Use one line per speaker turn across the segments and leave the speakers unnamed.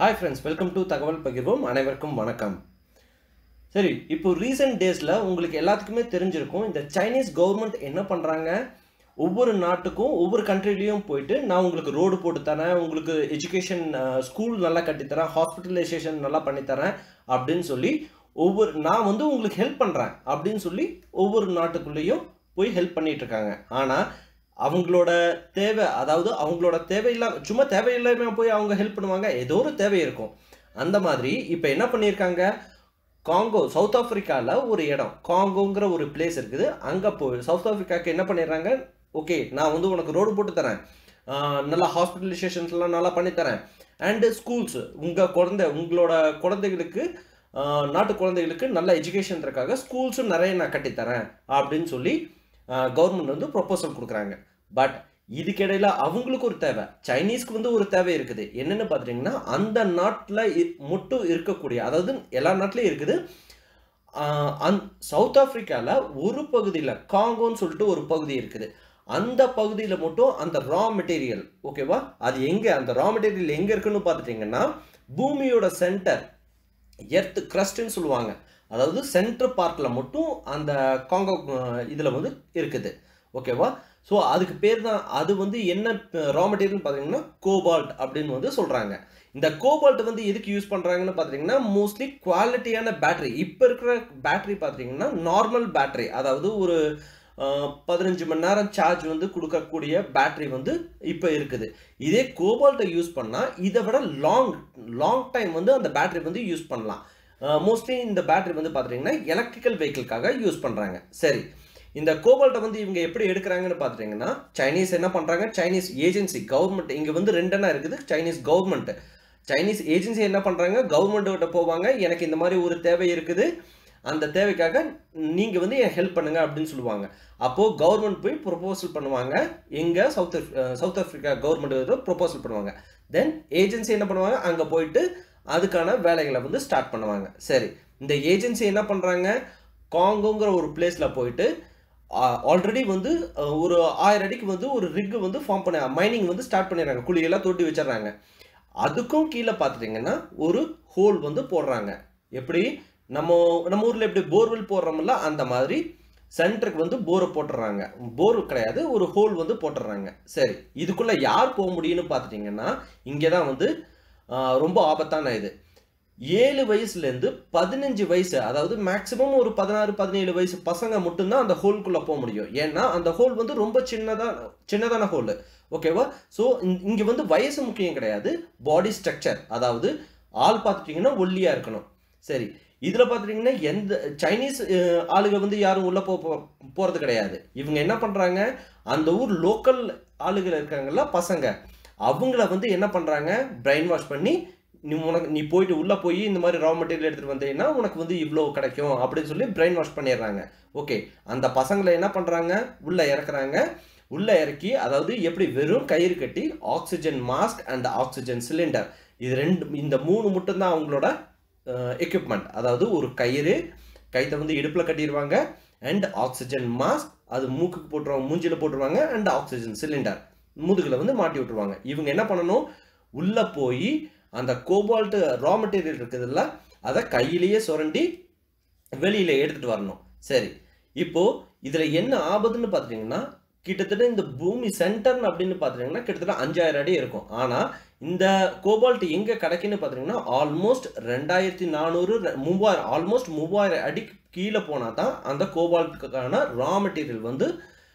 hi friends welcome to தகவல் பகிர்வோம் அனைவருக்கும் வணக்கம் சரி இப்போ ரீசெண்ட் டேஸில் உங்களுக்கு எல்லாத்துக்குமே தெரிஞ்சிருக்கும் இந்த சைனீஸ் கவர்மெண்ட் என்ன பண்ணுறாங்க ஒவ்வொரு நாட்டுக்கும் ஒவ்வொரு கண்ட்ரிலையும் போயிட்டு நான் உங்களுக்கு ரோடு போட்டு தரேன் உங்களுக்கு எஜுகேஷன் ஸ்கூல் நல்லா கட்டித்தரேன் ஹாஸ்பிட்டலைசேஷன் நல்லா பண்ணித்தரேன் அப்படின்னு சொல்லி ஒவ்வொரு நான் வந்து உங்களுக்கு ஹெல்ப் பண்ணுறேன் அப்படின்னு சொல்லி ஒவ்வொரு நாட்டுக்குள்ளேயும் போய் ஹெல்ப் பண்ணிட்டு இருக்காங்க ஆனால் அவங்களோட தேவை அதாவது அவங்களோட தேவையில்லாம சும்மா தேவையில்லாம போய் அவங்க ஹெல்ப் பண்ணுவாங்க ஏதோ ஒரு தேவை இருக்கும் அந்த மாதிரி இப்போ என்ன பண்ணியிருக்காங்க காங்கோ சவுத் ஆப்பிரிக்காவில் ஒரு இடம் காங்கோங்கிற ஒரு பிளேஸ் இருக்குது அங்கே போய் சவுத் ஆப்பிரிக்காவுக்கு என்ன பண்ணிடுறாங்க ஓகே நான் வந்து உனக்கு ரோடு போட்டு தரேன் ஆஹ் நல்லா ஹாஸ்பிட்டலைசேஷன்ஸ்லாம் நல்லா பண்ணித்தரேன் அண்டு ஸ்கூல்ஸ் உங்கள் குழந்தை உங்களோட குழந்தைகளுக்கு ஆஹ் நாட்டு குழந்தைகளுக்கு நல்ல எஜுகேஷன் இருக்காக ஸ்கூல்ஸும் நிறைய நான் கட்டித்தரேன் அப்படின்னு சொல்லி கவர்மெண்ட் வந்து ப்ரொப்போசல் கொடுக்குறாங்க பட் இதுக்கிடையில் அவங்களுக்கு ஒரு தேவை சைனீஸ்க்கு வந்து ஒரு தேவை இருக்குது என்னென்னு பார்த்துட்டிங்கன்னா அந்த நாட்டில் மட்டும் இருக்கக்கூடிய அதாவது எல்லா நாட்டிலையும் இருக்குது ஆஹ் அந் சவுத் ஆப்பிரிக்காவில் ஒரு பகுதியில் காங்கோன்னு சொல்லிட்டு ஒரு பகுதி இருக்குது அந்த பகுதியில் மட்டும் அந்த ரா மெட்டீரியல் ஓகேவா அது எங்கே அந்த ரா மெட்டீரியல் எங்கே இருக்குன்னு பார்த்துட்டிங்கன்னா பூமியோட சென்டர் எர்த் கிரஸ்ட்னு சொல்லுவாங்க அதாவது சென்டர் பார்ட்டில் மட்டும் அந்த காங்கோ இதில் வந்து இருக்குது ஓகேவா ஸோ அதுக்கு பேர் தான் அது வந்து என்ன ரா மெட்டீரியல் பார்த்தீங்கன்னா கோபால்ட் அப்படின்னு வந்து சொல்கிறாங்க இந்த கோபால்ட் வந்து எதுக்கு யூஸ் பண்ணுறாங்கன்னு பார்த்தீங்கன்னா மோஸ்ட்லி குவாலிட்டியான பேட்டரி இப்போ இருக்கிற பேட்டரி பார்த்தீங்கன்னா நார்மல் பேட்டரி அதாவது ஒரு பதினஞ்சு மணி நேரம் சார்ஜ் வந்து கொடுக்கக்கூடிய பேட்டரி வந்து இப்போ இருக்குது இதே கோபால்ட்டை யூஸ் பண்ணால் இதை விட லாங் லாங் டைம் வந்து அந்த பேட்டரி வந்து யூஸ் பண்ணலாம் மோஸ்ட்லி இந்த பேட்டரி வந்து பார்த்துட்டிங்கன்னா எலக்ட்ரிக்கல் வெஹிக்கிள்காக யூஸ் பண்ணுறாங்க சரி இந்த கோபால்ட்டை வந்து இவங்க எப்படி எடுக்கிறாங்கன்னு பார்த்துட்டிங்கன்னா சைனீஸ் என்ன பண்ணுறாங்க சைனீஸ் ஏஜென்சி கவர்மெண்ட் இங்கே வந்து ரெண்டெண்ணா இருக்குது சைனீஸ் கவர்மெண்ட் சைனீஸ் ஏஜென்சி என்ன பண்ணுறாங்க கவர்மெண்ட்டுக்கிட்ட போவாங்க எனக்கு இந்த மாதிரி ஒரு தேவை இருக்குது அந்த தேவைக்காக நீங்கள் வந்து என் ஹெல்ப் பண்ணுங்க அப்படின்னு சொல்லுவாங்க அப்போது கவர்மெண்ட் போய் ப்ரொபோசல் பண்ணுவாங்க எங்கே south south Africa government proposal பண்ணுவாங்க தென் ஏஜென்சி என்ன பண்ணுவாங்க அங்கே போயிட்டு அதுக்கான வேலைகளை வந்து ஸ்டார்ட் பண்ணுவாங்க சரி இந்த ஏஜென்சி என்ன பண்ணுறாங்க காங்கோங்கிற ஒரு பிளேஸில் போயிட்டு ஆல்ரெடி வந்து ஒரு ஆயிரம் அடிக்கு வந்து ஒரு ரிக்கு வந்து ஃபார்ம் பண்ண மைனிங் வந்து ஸ்டார்ட் பண்ணிடுறாங்க குழியெல்லாம் தோட்டி வச்சிடுறாங்க அதுக்கும் கீழே பார்த்துட்டிங்கன்னா ஒரு ஹோல் வந்து போடுறாங்க எப்படி நம்ம நம்ம ஊரில் எப்படி போர்வெல் போடுறோம்ல அந்த மாதிரி சென்டருக்கு வந்து போரை போட்டுடுறாங்க போர் கிடையாது ஒரு ஹோல் வந்து போட்டுடுறாங்க சரி இதுக்குள்ளே யார் போக முடியும்னு பார்த்துட்டிங்கன்னா இங்கே தான் வந்து ரொம்ப ஆபத்தான இது ஏழு வயசுலேருந்து பதினஞ்சு வயசு அதாவது மேக்ஸிமம் ஒரு பதினாறு பதினேழு வயசு பசங்க மட்டும்தான் அந்த ஹோல்குள்ளே போக முடியும் ஏன்னா அந்த ஹோல் வந்து ரொம்ப சின்னதாக சின்னதான ஹோல் ஓகேவா ஸோ இங்கே வந்து வயசு முக்கியம் கிடையாது பாடி ஸ்ட்ரக்சர் அதாவது ஆள் பார்த்துட்டிங்கன்னா ஒல்லியாக இருக்கணும் சரி இதில் பார்த்துட்டிங்கன்னா எந்த சைனீஸ் ஆளுங்க வந்து யாரும் உள்ளே போ போகிறது கிடையாது இவங்க என்ன பண்ணுறாங்க அந்த ஊர் லோக்கல் ஆளுகள் இருக்காங்கல்ல பசங்க அவங்கள வந்து என்ன பண்ணுறாங்க பிரெயின் வாஷ் பண்ணி நீ உனக்கு நீ போயிட்டு உள்ளே போய் இந்த மாதிரி ரா மெட்டீரியல் எடுத்துகிட்டு வந்தீங்கன்னா உனக்கு வந்து இவ்வளோ கிடைக்கும் அப்படின்னு சொல்லி பிரெயின் வாஷ் பண்ணிடுறாங்க ஓகே அந்த பசங்களை என்ன பண்ணுறாங்க உள்ளே இறக்குறாங்க உள்ளே இறக்கி அதாவது எப்படி வெறும் கயிறு கட்டி oxygen mask and oxygen cylinder இது ரெண்டு இந்த மூணு மட்டும்தான் அவங்களோட எக்யூப்மெண்ட் அதாவது ஒரு கயிறு கைத்தை வந்து இடுப்பில் கட்டிடுவாங்க அண்ட் ஆக்சிஜன் மாஸ்க் அது மூக்குக்கு போட்டுருவாங்க மூஞ்சில் போட்டுருவாங்க அண்ட் ஆக்சிஜன் சிலிண்டர் முதுகில் வந்து மாட்டி விட்டுருவாங்க இவங்க என்ன பண்ணணும் உள்ளே போய் அந்த கோபால்ட்டு ரா மெட்டீரியல் இருக்குதுல்ல அதை கையிலேயே சுரண்டி வெளியில் எடுத்துகிட்டு வரணும் சரி இப்போது இதில் என்ன ஆபத்துன்னு பார்த்துட்டிங்கன்னா கிட்டத்தட்ட இந்த பூமி சென்டர்னு அப்படின்னு பார்த்துட்டிங்கன்னா கிட்டத்தட்ட அஞ்சாயிரம் அடி இருக்கும் ஆனால் இந்த கோபால்ட் எங்கே கிடைக்குன்னு பார்த்தீங்கன்னா ஆல்மோஸ்ட் ரெண்டாயிரத்தி நானூறு மூவாயிரம் ஆல்மோஸ்ட் மூவாயிரம் அடி கீழே போனால் தான் அந்த கோபால்ட்டுக்கான ரா மெட்டீரியல் வந்து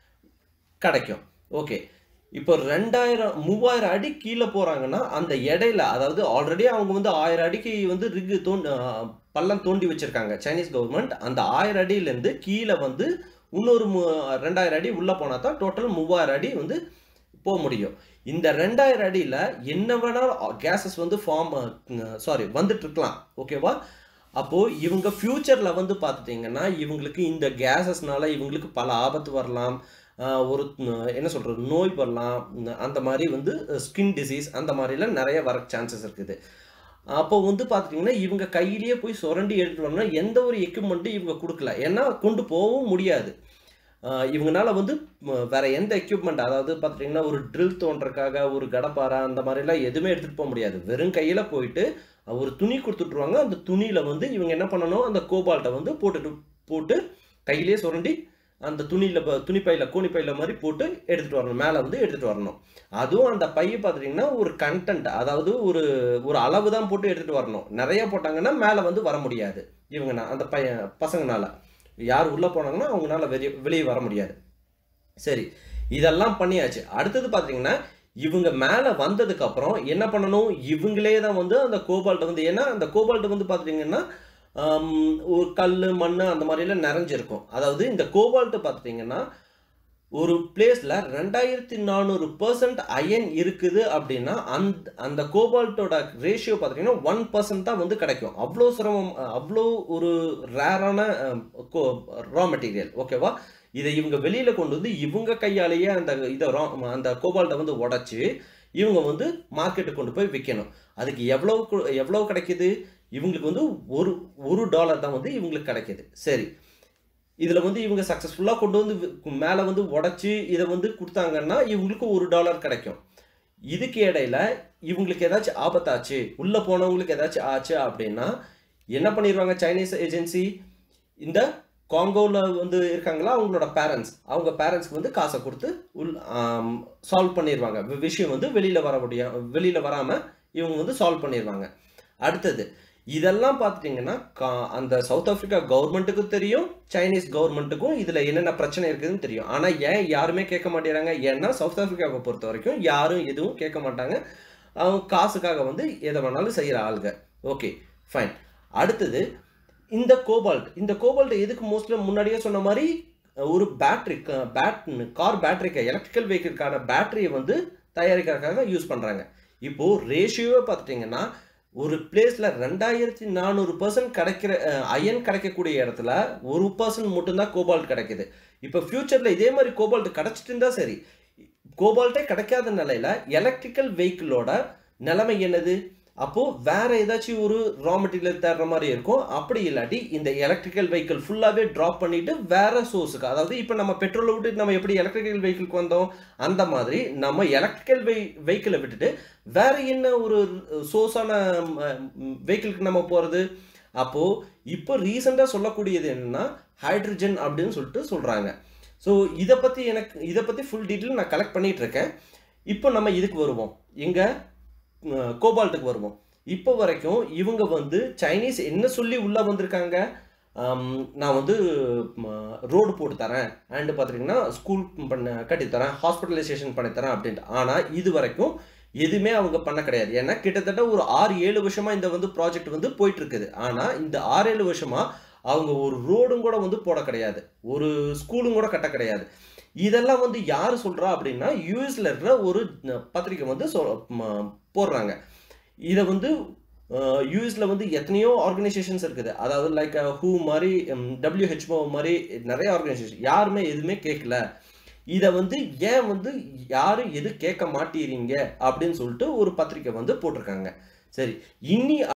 கிடைக்கும் ஓகே இப்போ ரெண்டாயிரம் மூவாயிரம் அடி கீழே போகிறாங்கன்னா அந்த இடையில அதாவது ஆல்ரெடி அவங்க வந்து ஆயிரம் அடிக்கு வந்து ரிக்கு தோண்டி பள்ளம் தோண்டி வச்சுருக்காங்க சைனீஸ் கவர்மெண்ட் அந்த ஆயிரம் அடியிலேருந்து கீழே வந்து இன்னொரு மு ரெண்டாயிரம் அடி உள்ளே போனால் தான் டோட்டல் மூவாயிரம் அடி வந்து போக முடியும் இந்த ரெண்டாயிரம் அடியில் என்ன வேணாலும் கேஸஸ் வந்து ஃபார்ம் சாரி வந்துட்டு இருக்கலாம் ஓகேவா அப்போது இவங்க ஃப்யூச்சரில் வந்து பார்த்துட்டிங்கன்னா இவங்களுக்கு இந்த கேஸஸ்னால இவங்களுக்கு பல ஆபத்து வரலாம் ஒரு என்ன சொல்கிறது நோய் வரலாம் அந்த மாதிரி வந்து ஸ்கின் டிசீஸ் அந்த மாதிரிலாம் நிறைய வர சான்சஸ் இருக்குது அப்போ வந்து பார்த்துட்டிங்கன்னா இவங்க கையிலேயே போய் சுரண்டி எடுத்துட்டு வரணும்னா எந்த ஒரு எக்யூப்மெண்ட்டும் இவங்க கொடுக்கல ஏன்னா கொண்டு போகவும் முடியாது ஆஹ் இவங்கனால வந்து ம, வேற எந்த எக்யூப்மெண்ட் அதாவது பார்த்துட்டிங்கன்னா ஒரு ட்ரில் தோன்றக்காக ஒரு கடப்பாரை அந்த மாதிரிலாம் எதுவுமே எடுத்துகிட்டு போக முடியாது வெறும் கையில் போயிட்டு ஒரு துணி கொடுத்துட்ருவாங்க அந்த துணியில் வந்து இவங்க என்ன பண்ணணும் அந்த கோபால்ட்டை வந்து போட்டுட்டு போட்டு கையிலேயே சுரண்டி அந்த துணியில் துணி பையில கோணி பையில மாதிரி போட்டு எடுத்துகிட்டு வரணும் மேலே வந்து எடுத்துகிட்டு வரணும் அதுவும் அந்த பைய பார்த்துட்டிங்கன்னா ஒரு கண்டென்ட் அதாவது ஒரு ஒரு அளவு தான் போட்டு எடுத்துகிட்டு வரணும் நிறைய போட்டாங்கன்னா மேலே வந்து வர முடியாது இவங்க அந்த பைய பசங்கனால யார் உள்ளே போனாங்கன்னா அவங்களால வெளியே வெளியே வர முடியாது சரி இதெல்லாம் பண்ணியாச்சு அடுத்தது பார்த்தீங்கன்னா இவங்க மேலே வந்ததுக்கு அப்புறம் என்ன பண்ணணும் இவங்களே தான் வந்து அந்த கோபால்ட்டை வந்து ஏன்னா அந்த கோபால்ட் வந்து பார்த்துட்டிங்கன்னா ஆம், ஒரு கல் மண் அந்த மாதிரிலாம் நிறைஞ்சிருக்கும் அதாவது இந்த கோபால்ட்டு பார்த்துட்டிங்கன்னா ஒரு பிளேஸில் ரெண்டாயிரத்தி நானூறு பர்சன்ட் அயன் இருக்குது அப்படின்னா அந்த அந்த கோபால்ட்டோட ரேஷியோ பார்த்தீங்கன்னா ஒன் பர்சன்ட் தான் வந்து கிடைக்கும் அவ்வளோ சிரமம் அவ்வளோ ஒரு ரேரான ரா மெட்டீரியல் ஓகேவா இதை இவங்க வெளியில் கொண்டு வந்து இவங்க கையாலேயே அந்த இதை ரா அந்த கோபால்ட்டை வந்து உடச்சி இவங்க வந்து மார்க்கெட்டுக்கு கொண்டு போய் விற்கணும் அதுக்கு எவ்வளோ கு- எவ்வளோ கிடைக்குது இவங்களுக்கு வந்து ஒரு ஒரு டாலர் தான் வந்து இவங்களுக்கு கிடைக்குது சரி இதில் வந்து இவங்க சக்ஸஸ்ஃபுல்லாக கொண்டு வந்து வி- மேலே வந்து உடச்சி இதை வந்து கொடுத்தாங்கன்னா இவங்களுக்கு ஒரு டாலர் கிடைக்கும் இதுக்கு இடையில இவங்களுக்கு ஏதாச்சும் ஆபத்தாச்சு உள்ளே போனவங்களுக்கு ஏதாச்சும் ஆச்சு அப்படின்னா என்ன பண்ணிடுவாங்க சைனீஸ் ஏஜென்சி இந்த காங்கோவில் வந்து இருக்காங்களா அவங்களோட பேரண்ட்ஸ் அவங்க பேரண்ட்ஸ்க்கு வந்து காசை கொடுத்து உள் சால்வ் பண்ணிடுவாங்க வி- விஷயம் வந்து வெளியில் வர முடியும் வெளியில் வராமல் இவங்க வந்து சால்வ் பண்ணிடுவாங்க அடுத்தது இதெல்லாம் பார்த்துட்டிங்கன்னா கா- அந்த சவுத் ஆப்பிரிக்கா கவர்மெண்ட்டுக்கும் தெரியும் சைனீஸ் கவர்மெண்ட்டுக்கும் இதில் என்னென்ன பிரச்சனை இருக்குதுன்னு தெரியும் ஆனால் ஏன் யாருமே கேட்க மாட்டேறாங்க ஏன்னா சவுத் ஆப்பிரிக்காவை பொறுத்த வரைக்கும் யாரும் எதுவும் கேட்க மாட்டாங்க அவங்க காசுக்காக வந்து எதை வேணாலும் செய்கிற ஆளுங்க ஓகே ஃபைன் அடுத்தது இந்த கோபால்ட் இந்த கோபால்ட் எதுக்கு மோஸ்ட்லி முன்னாடியே சொன்ன மாதிரி ஒரு பேட்ரி பேட் கார் பேட்டரிக்கு எலக்ட்ரிக்கல் வெஹிக்கிள்கான பேட்டரியை வந்து தயாரிக்கிறதுக்காக யூஸ் பண்ணுறாங்க இப்போது ரேஷியோவே பார்த்துட்டிங்கன்னா ஒரு பிளேஸில் ரெண்டாயிரத்தி நானூறு பர்சன்ட் கிடைக்கிற அயன் கிடைக்கக்கூடிய இடத்துல ஒரு பர்சன்ட் மட்டும்தான் கோபால்ட் கிடைக்குது இப்போ ஃப்யூச்சரில் இதே மாதிரி கோபால்ட் கிடைச்சிட்டு இருந்தா சரி கோபால்ட்டே கிடைக்காத நிலையில எலக்ட்ரிக்கல் வெஹிக்கிளோட நிலைமை என்னது அப்போ வேற ஏதாச்சும் ஒரு ரா மெட்டீரியல் தேடுற மாதிரி இருக்கும் அப்படி இல்லாட்டி இந்த எலக்ட்ரிக்கல் வெஹிக்கிள் ஃபுல்லாகவே ட்ராப் பண்ணிட்டு வேற சோர்ஸுக்கு அதாவது இப்போ நம்ம பெட்ரோலை விட்டு நம்ம எப்படி எலக்ட்ரிக்கல் வெஹிக்கிள்க்கு வந்தோம் அந்த மாதிரி நம்ம எலக்ட்ரிக்கல் வெஹி வெஹிக்கிளை விட்டுட்டு வேற என்ன ஒரு சோர்ஸான வெஹிக்கிளுக்கு நம்ம போகிறது அப்போது இப்போ ரீசெண்டாக சொல்லக்கூடியது என்னன்னா ஹைட்ரஜன் அப்படின்னு சொல்லிட்டு சொல்கிறாங்க ஸோ இதை பற்றி எனக்கு இதை பற்றி ஃபுல் டீட்டெயில் நான் கலெக்ட் பண்ணிட்டு இருக்கேன் இப்போ நம்ம இதுக்கு வருவோம் எங்க அஹ், கோபால்ட்டுக்கு வருவோம் இப்போ வரைக்கும் இவங்க வந்து சைனீஸ் என்ன சொல்லி உள்ளே வந்திருக்காங்க ஆம், நான் வந்து ரோடு போட்டு தரேன் அண்டு பார்த்துட்டிங்கன்னா ஸ்கூல் பண்ண கட்டித்தரேன் ஹாஸ்பிட்டலைசேஷன் பண்ணி தரேன் அப்படின்ட்டு ஆனால் இது வரைக்கும் எதுவுமே அவங்க பண்ண கிடையாது ஏன்னா கிட்டத்தட்ட ஒரு ஆறு ஏழு வருஷமா இந்த வந்து ப்ராஜெக்ட் வந்து போயிட்டு இருக்குது ஆனால் இந்த ஆறு ஏழு வருஷமா அவங்க ஒரு ரோடும் கூட வந்து போட கிடையாது ஒரு ஸ்கூலும் கூட கட்ட கிடையாது இதெல்லாம் வந்து யார் சொல்றா அப்படின்னா யூஎஸ்ல இருக்கிற ஒரு அஹ், பத்திரிக்கை வந்து சொ- ம- போடுறாங்க இதை வந்து யூஎஸ்ல வந்து எத்தனையோ ஆர்கனைசேஷன்ஸ் இருக்குது அதாவது லைக் ஹூ மாதிரி டபிள்யூஹெச்ஓ மாதிரி நிறைய ஆர்கனைசேஷன் யாருமே எதுவுமே கேட்கல இதை வந்து ஏன் வந்து யாரும் எது கேட்க மாட்டீறீங்க அப்படின்னு சொல்லிட்டு ஒரு பத்திரிக்கை வந்து போட்டிருக்காங்க சரி இன்னி